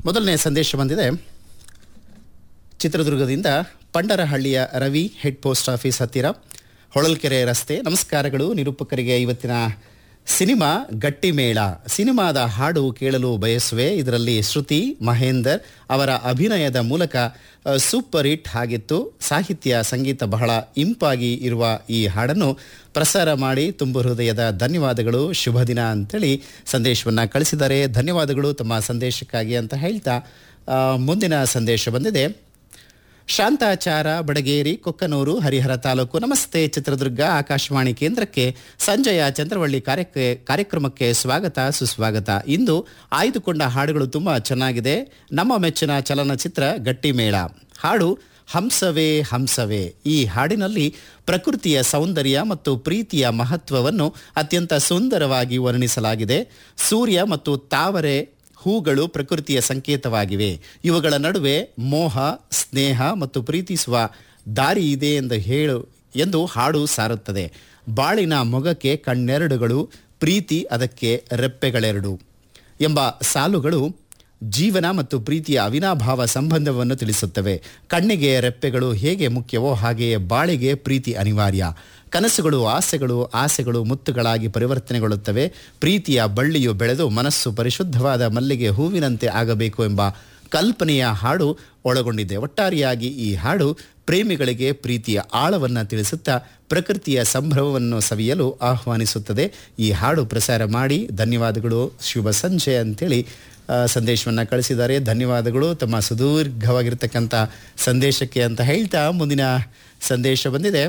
ಮೊದಲನೇ ಸಂದೇಶ ಬಂದಿದೆ ಚಿತ್ರದುರ್ಗದಿಂದ ಪಂಡರಹಳ್ಳಿಯ ರವಿ ಹೆಡ್ ಪೋಸ್ಟ್ ಆಫೀಸ್ ಹತ್ತಿರ ಹೊಳಲ್ಕೆರೆ ರಸ್ತೆ ನಮಸ್ಕಾರಗಳು ನಿರೂಪಕರಿಗೆ ಇವತ್ತಿನ ಸಿನಿಮಾ ಗಟ್ಟಿಮೇಳ ಸಿನಿಮಾದ ಹಾಡು ಕೇಳಲು ಬಯಸುವೆ ಇದರಲ್ಲಿ ಶ್ರುತಿ ಮಹೇಂದರ್ ಅವರ ಅಭಿನಯದ ಮೂಲಕ ಅ, ಸೂಪರ್ ಹಿಟ್ ಆಗಿತ್ತು ಸಾಹಿತ್ಯ ಸಂಗೀತ ಬಹಳ ಇಂಪಾಗಿ ಇರುವ ಈ ಹಾಡನ್ನು ಪ್ರಸಾರ ಮಾಡಿ ತುಂಬ ಹೃದಯದ ಧನ್ಯವಾದಗಳು ಶುಭ ದಿನ ಅಂತೇಳಿ ಸಂದೇಶವನ್ನು ಕಳಿಸಿದ್ದಾರೆ ಧನ್ಯವಾದಗಳು ತಮ್ಮ ಸಂದೇಶಕ್ಕಾಗಿ ಅಂತ ಹೇಳ್ತಾ ಆ, ಮುಂದಿನ ಸಂದೇಶ ಬಂದಿದೆ ಶಾಂತಾಚಾರ ಬಡಗೇರಿ ಕೊಕ್ಕನೂರು ಹರಿಹರ ತಾಲೂಕು ನಮಸ್ತೆ ಚಿತ್ರದುರ್ಗ ಆಕಾಶವಾಣಿ ಕೇಂದ್ರಕ್ಕೆ ಸಂಜಯ ಚಂದ್ರವಳ್ಳಿ ಕಾರ್ಯಕ್ಕೆ ಕಾರ್ಯಕ್ರಮಕ್ಕೆ ಸ್ವಾಗತ ಸುಸ್ವಾಗತ ಇಂದು ಆಯ್ದುಕೊಂಡ ಹಾಡುಗಳು ತುಂಬ ಚೆನ್ನಾಗಿದೆ ನಮ್ಮ ಮೆಚ್ಚಿನ ಚಲನಚಿತ್ರ ಗಟ್ಟಿಮೇಳ ಹಾಡು ಹಂಸವೇ ಹಂಸವೇ ಈ ಹಾಡಿನಲ್ಲಿ ಪ್ರಕೃತಿಯ ಸೌಂದರ್ಯ ಮತ್ತು ಪ್ರೀತಿಯ ಮಹತ್ವವನ್ನು ಅತ್ಯಂತ ಸುಂದರವಾಗಿ ವರ್ಣಿಸಲಾಗಿದೆ ಸೂರ್ಯ ಮತ್ತು ತಾವರೆ ಹೂಗಳು ಪ್ರಕೃತಿಯ ಸಂಕೇತವಾಗಿವೆ ಇವುಗಳ ನಡುವೆ ಮೋಹ ಸ್ನೇಹ ಮತ್ತು ಪ್ರೀತಿಸುವ ದಾರಿ ಇದೆ ಎಂದು ಹೇಳು ಎಂದು ಹಾಡು ಸಾರುತ್ತದೆ ಬಾಳಿನ ಮೊಗಕ್ಕೆ ಕಣ್ಣೆರಡುಗಳು ಪ್ರೀತಿ ಅದಕ್ಕೆ ರೆಪ್ಪೆಗಳೆರಡು ಎಂಬ ಸಾಲುಗಳು ಜೀವನ ಮತ್ತು ಪ್ರೀತಿಯ ಅವಿನಾಭಾವ ಸಂಬಂಧವನ್ನು ತಿಳಿಸುತ್ತವೆ ಕಣ್ಣಿಗೆ ರೆಪ್ಪೆಗಳು ಹೇಗೆ ಮುಖ್ಯವೋ ಹಾಗೆಯೇ ಬಾಳಿಗೆ ಪ್ರೀತಿ ಅನಿವಾರ್ಯ ಕನಸುಗಳು ಆಸೆಗಳು ಆಸೆಗಳು ಮುತ್ತುಗಳಾಗಿ ಪರಿವರ್ತನೆಗೊಳ್ಳುತ್ತವೆ ಪ್ರೀತಿಯ ಬಳ್ಳಿಯು ಬೆಳೆದು ಮನಸ್ಸು ಪರಿಶುದ್ಧವಾದ ಮಲ್ಲಿಗೆ ಹೂವಿನಂತೆ ಆಗಬೇಕು ಎಂಬ ಕಲ್ಪನೆಯ ಹಾಡು ಒಳಗೊಂಡಿದೆ ಒಟ್ಟಾರೆಯಾಗಿ ಈ ಹಾಡು ಪ್ರೇಮಿಗಳಿಗೆ ಪ್ರೀತಿಯ ಆಳವನ್ನು ತಿಳಿಸುತ್ತಾ ಪ್ರಕೃತಿಯ ಸಂಭ್ರಮವನ್ನು ಸವಿಯಲು ಆಹ್ವಾನಿಸುತ್ತದೆ ಈ ಹಾಡು ಪ್ರಸಾರ ಮಾಡಿ ಧನ್ಯವಾದಗಳು ಶುಭ ಸಂಜೆ ಅಂತೇಳಿ ಆ, ಸಂದೇಶವನ್ನು ಕಳಿಸಿದ್ದಾರೆ ಧನ್ಯವಾದಗಳು ತಮ್ಮ ಸುದೀರ್ಘವಾಗಿರ್ತಕ್ಕಂಥ ಸಂದೇಶಕ್ಕೆ ಅಂತ ಹೇಳ್ತಾ ಮುಂದಿನ ಸಂದೇಶ ಬಂದಿದೆ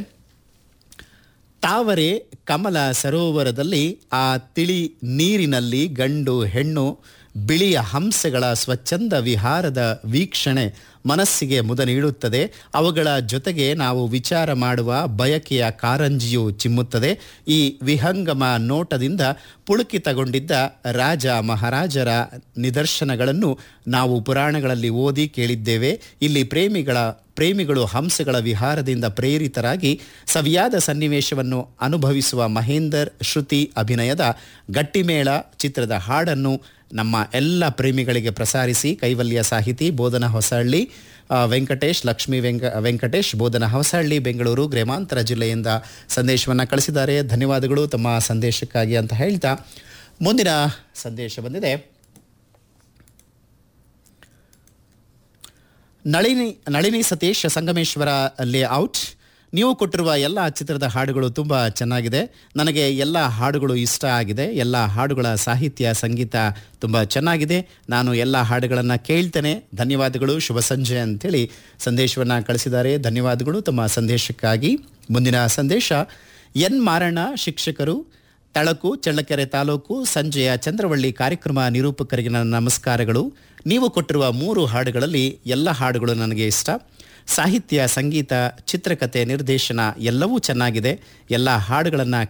ತಾವರೆ ಕಮಲ ಸರೋವರದಲ್ಲಿ ಆ ತಿಳಿ ನೀರಿನಲ್ಲಿ ಗಂಡು ಹೆಣ್ಣು ಬಿಳಿಯ ಹಂಸಗಳ ಸ್ವಚ್ಛಂದ ವಿಹಾರದ ವೀಕ್ಷಣೆ ಮನಸ್ಸಿಗೆ ಮುದ ನೀಡುತ್ತದೆ ಅವುಗಳ ಜೊತೆಗೆ ನಾವು ವಿಚಾರ ಮಾಡುವ ಬಯಕೆಯ ಕಾರಂಜಿಯು ಚಿಮ್ಮುತ್ತದೆ ಈ ವಿಹಂಗಮ ನೋಟದಿಂದ ಪುಳುಕಿತಗೊಂಡಿದ್ದ ರಾಜ ಮಹಾರಾಜರ ನಿದರ್ಶನಗಳನ್ನು ನಾವು ಪುರಾಣಗಳಲ್ಲಿ ಓದಿ ಕೇಳಿದ್ದೇವೆ ಇಲ್ಲಿ ಪ್ರೇಮಿಗಳ ಪ್ರೇಮಿಗಳು ಹಂಸಗಳ ವಿಹಾರದಿಂದ ಪ್ರೇರಿತರಾಗಿ ಸವಿಯಾದ ಸನ್ನಿವೇಶವನ್ನು ಅನುಭವಿಸುವ ಮಹೇಂದರ್ ಶ್ರುತಿ ಅಭಿನಯದ ಗಟ್ಟಿಮೇಳ ಚಿತ್ರದ ಹಾಡನ್ನು ನಮ್ಮ ಎಲ್ಲ ಪ್ರೇಮಿಗಳಿಗೆ ಪ್ರಸಾರಿಸಿ ಕೈವಲ್ಯ ಸಾಹಿತಿ ಬೋಧನ ಹೊಸಹಳ್ಳಿ ಆ, ವೆಂಕಟೇಶ್ ಲಕ್ಷ್ಮೀ ವೆಂಕ ವೆಂಕಟೇಶ್ ಬೋಧನ ಹೊಸಹಳ್ಳಿ ಬೆಂಗಳೂರು ಗ್ರಾಮಾಂತರ ಜಿಲ್ಲೆಯಿಂದ ಸಂದೇಶವನ್ನು ಕಳಿಸಿದ್ದಾರೆ ಧನ್ಯವಾದಗಳು ತಮ್ಮ ಸಂದೇಶಕ್ಕಾಗಿ ಅಂತ ಹೇಳ್ತಾ ಮುಂದಿನ ಸಂದೇಶ ಬಂದಿದೆ ನಳಿನಿ ನಳಿನಿ ಸತೀಶ್ ಸಂಗಮೇಶ್ವರ ಲೇಔಟ್ ನೀವು ಕೊಟ್ಟಿರುವ ಎಲ್ಲ ಚಿತ್ರದ ಹಾಡುಗಳು ತುಂಬ ಚೆನ್ನಾಗಿದೆ ನನಗೆ ಎಲ್ಲ ಹಾಡುಗಳು ಇಷ್ಟ ಆಗಿದೆ ಎಲ್ಲ ಹಾಡುಗಳ ಸಾಹಿತ್ಯ ಸಂಗೀತ ತುಂಬ ಚೆನ್ನಾಗಿದೆ ನಾನು ಎಲ್ಲ ಹಾಡುಗಳನ್ನು ಕೇಳ್ತೇನೆ ಧನ್ಯವಾದಗಳು ಶುಭ ಸಂಜೆ ಅಂತೇಳಿ ಸಂದೇಶವನ್ನು ಕಳಿಸಿದ್ದಾರೆ ಧನ್ಯವಾದಗಳು ತಮ್ಮ ಸಂದೇಶಕ್ಕಾಗಿ ಮುಂದಿನ ಸಂದೇಶ ಎನ್ ಮಾರಣ್ಣ ಶಿಕ್ಷಕರು ತಳಕು ಚಳ್ಳಕೆರೆ ತಾಲೂಕು ಸಂಜೆಯ ಚಂದ್ರವಳ್ಳಿ ಕಾರ್ಯಕ್ರಮ ನಿರೂಪಕರಿಗೆ ನನ್ನ ನಮಸ್ಕಾರಗಳು ನೀವು ಕೊಟ್ಟಿರುವ ಮೂರು ಹಾಡುಗಳಲ್ಲಿ ಎಲ್ಲ ಹಾಡುಗಳು ನನಗೆ ಇಷ್ಟ ಸಾಹಿತ್ಯ ಸಂಗೀತ ಚಿತ್ರಕಥೆ ನಿರ್ದೇಶನ ಎಲ್ಲವೂ ಚೆನ್ನಾಗಿದೆ ಎಲ್ಲ ಹಾಡುಗಳನ್ನು